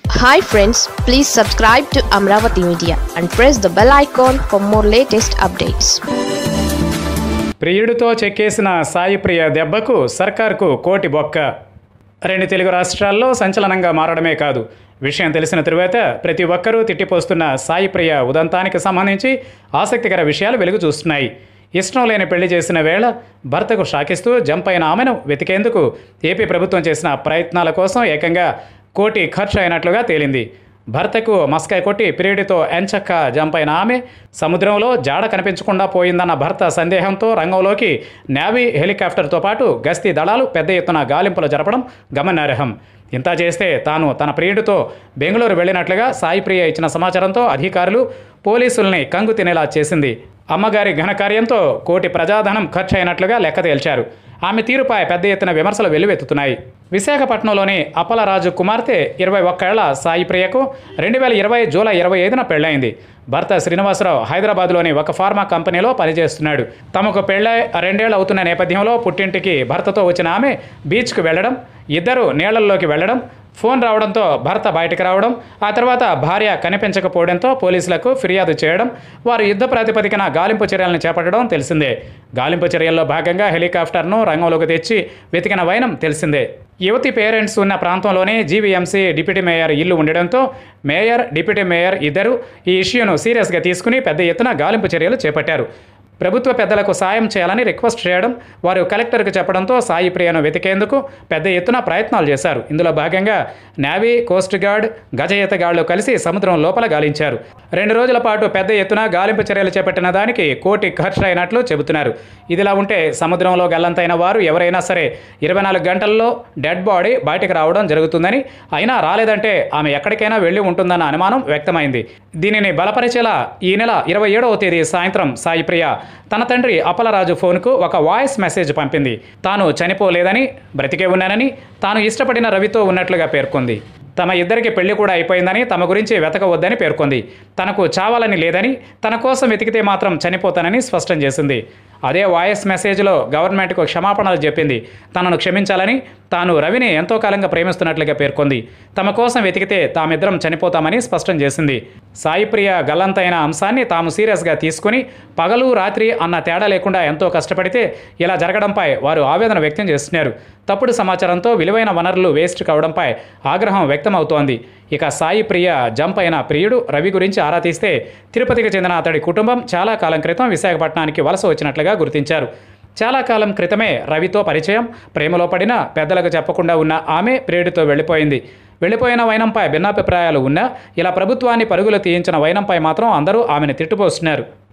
hi friends please subscribe to Amaravati media and press the bell icon for more latest updates ప్రియుడితో చెక్కేసిన సాయి ప్రియ దెబ్బకు సర్కార్కు కోటి బొక్క రెండు తెలుగు రాష్ట్రాల్లో సంచలనంగా మారడమే కాదు విషయం తెలిసిన తరువాత ప్రతి ఒక్కరూ తిట్టిపోస్తున్న సాయి ప్రియ ఉదంతానికి సంబంధించి ఆసక్తికర విషయాలు వెలుగు చూస్తున్నాయి ఇష్టం లేని పెళ్లి చేసిన వేళ భర్తకు షాకిస్తూ జంప్ అయిన ఆమెను వెతికేందుకు ఏపీ ప్రభుత్వం చేసిన ప్రయత్నాల కోసం ఏకంగా కోటి ఖర్చు అయినట్లుగా తేలింది భర్తకు మస్కాయ కొట్టి పిరియుడితో ఎంచక్క జంప్ అయిన ఆమె సముద్రంలో జాడ కనిపించకుండా పోయిందన్న భర్త సందేహంతో రంగంలోకి నేవీ హెలికాప్టర్తో పాటు గస్తీ దళాలు పెద్ద ఎత్తున గాలింపులు జరపడం గమనార్హం ఇంత చేస్తే తాను తన ప్రియుడితో బెంగళూరు వెళ్ళినట్లుగా సాయి ప్రియ ఇచ్చిన సమాచారంతో అధికారులు పోలీసుల్ని కంగు తినేలా చేసింది అమ్మగారి ఘనకార్యంతో కోటి ప్రజాధనం ఖర్చు అయినట్లుగా లెక్క తేల్చారు ఆమె తీరుపై పెద్ద ఎత్తున విమర్శలు వెల్లువెత్తుతున్నాయి విశాఖపట్నంలోని అప్పలరాజు కుమార్తె ఇరవై ఒక్కేళ్ల సాయి ప్రియకు రెండు వేల ఇరవై జూలై ఇరవై ఐదున పెళ్ళైంది భర్త శ్రీనివాసరావు హైదరాబాద్లోని ఒక ఫార్మా కంపెనీలో పనిచేస్తున్నాడు తమకు పెళ్ళై రెండేళ్లు అవుతున్న నేపథ్యంలో పుట్టింటికి భర్తతో వచ్చిన ఆమె బీచ్కు వెళ్ళడం ఇద్దరు నీళ్లల్లోకి వెళ్ళడం ఫోన్ రావడంతో భర్త బయటకు రావడం ఆ తర్వాత భార్య కనిపించకపోవడంతో పోలీసులకు ఫిర్యాదు చేయడం వారు యుద్ధ ప్రాతిపదికన గాలింపు చర్యలను చేపట్టడం తెలిసిందే గాలింపు చర్యల్లో భాగంగా హెలికాప్టర్ను రంగంలోకి తెచ్చి వెతికిన వైనం తెలిసిందే యువతి పేరెంట్స్ ఉన్న ప్రాంతంలోనే జీవీఎంసీ డిప్యూటీ మేయర్ ఇల్లు ఉండడంతో మేయర్ డిప్యూటీ మేయర్ ఇద్దరు ఈ ఇష్యూను సీరియస్గా తీసుకుని పెద్ద ఎత్తున గాలింపు చర్యలు చేపట్టారు ప్రభుత్వ పెద్దలకు సాయం చేయాలని రిక్వెస్ట్ చేయడం వారు కలెక్టర్కు చెప్పడంతో సాయి ప్రియను వెతికేందుకు పెద్ద ఎత్తున ప్రయత్నాలు చేశారు ఇందులో భాగంగా నేవీ కోస్ట్ గార్డ్ గజ ఈతగాళ్లు కలిసి సముద్రం లోపల గాలించారు రెండు రోజుల పాటు పెద్ద ఎత్తున గాలింపు చర్యలు చేపట్టిన దానికి కోటి ఖర్చు అయినట్లు చెబుతున్నారు ఇదిలా ఉంటే సముద్రంలో గల్లంతైన వారు ఎవరైనా సరే ఇరవై నాలుగు గంటల్లో డెడ్ బాడీ బయటకు రావడం జరుగుతుందని అయినా రాలేదంటే ఆమె ఎక్కడికైనా వెళ్ళి ఉంటుందన్న అనుమానం వ్యక్తమైంది దీనిని బలపరిచేలా ఈ నెల ఇరవై ఏడవ తేదీ సాయంత్రం సాయి ప్రియ తన తండ్రి అప్పలరాజు ఫోన్కు ఒక వాయిస్ మెసేజ్ పంపింది తాను చనిపోలేదని బ్రతికే ఉన్నానని తాను ఇష్టపడిన రవితో ఉన్నట్లుగా పేర్కొంది తమ ఇద్దరికి పెళ్లి కూడా అయిపోయిందని తమ గురించి వెతకవద్దని పేర్కొంది తనకు చావాలని లేదని తన కోసం వెతికితే మాత్రం చనిపోతానని స్పష్టం చేసింది అదే వాయిస్ మెసేజ్లో గవర్నమెంట్కు క్షమాపణలు చెప్పింది తనను క్షమించాలని తాను రవిని ఎంతో కాలంగా ప్రేమిస్తున్నట్లుగా పేర్కొంది తమ కోసం వెతికితే తామిద్దరం చనిపోతామని స్పష్టం చేసింది సాయిప్రియ గల్లంతైన అంశాన్ని తాము సీరియస్గా తీసుకుని పగలు రాత్రి అన్న తేడా లేకుండా ఎంతో కష్టపడితే ఇలా జరగడంపై వారు ఆవేదన వ్యక్తం చేస్తున్నారు తప్పుడు సమాచారంతో విలువైన వనరులు వేస్ట్ కావడంపై ఆగ్రహం వ్యక్తమవుతోంది ఇక సాయి ప్రియ జంప్ అయిన ప్రియుడు రవి గురించి ఆరా తీస్తే తిరుపతికి చెందిన అతడి కుటుంబం చాలా కాలం క్రితం విశాఖపట్నానికి వలస వచ్చినట్లుగా గుర్తించారు చాలా కాలం క్రితమే రవితో పరిచయం ప్రేమలో పడిన పెద్దలకు చెప్పకుండా ఉన్న ఆమె ప్రియుడితో వెళ్ళిపోయింది వెళ్ళిపోయిన వైనంపై భిన్నాభిప్రాయాలు ఉన్నా ఇలా ప్రభుత్వాన్ని పరుగులు తీయించిన వైనంపై మాత్రం అందరూ ఆమెను తిట్టుపోస్తున్నారు